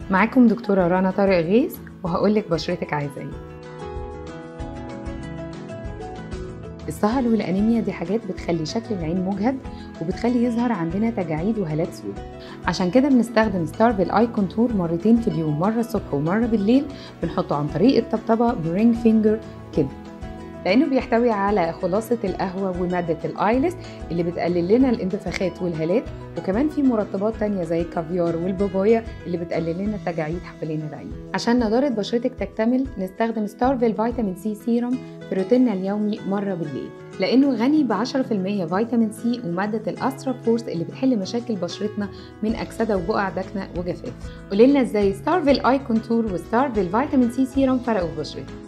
معاكم دكتورة رنا طارق غيث وهقولك بشرتك عايزة ايه السهر والانيميا دي حاجات بتخلي شكل العين مجهد وبتخلي يظهر عندنا تجاعيد وهالات سود عشان كده بنستخدم ستارفل اي كونتور مرتين في اليوم مره الصبح ومره بالليل بنحطه عن طريق الطبطبه برينج فينجر كده لانه بيحتوي على خلاصه القهوه وماده الايلس اللي بتقلل لنا الانتفاخات والهالات وكمان في مرطبات تانية زي الكافيار والبابايا اللي بتقلل لنا التجاعيد حوالين العين عشان نضاره بشرتك تكتمل نستخدم ستارفل فيتامين سي سيروم في روتيننا اليومي مره بالليل لانه غني ب 10% فيتامين سي وماده الاسترا فورس اللي بتحل مشاكل بشرتنا من اكسده وبقع دكنه وجفاف قولي لنا ازاي ستارفل اي كونتور وستارفل فيتامين سي سيروم فرقوا في بشرتك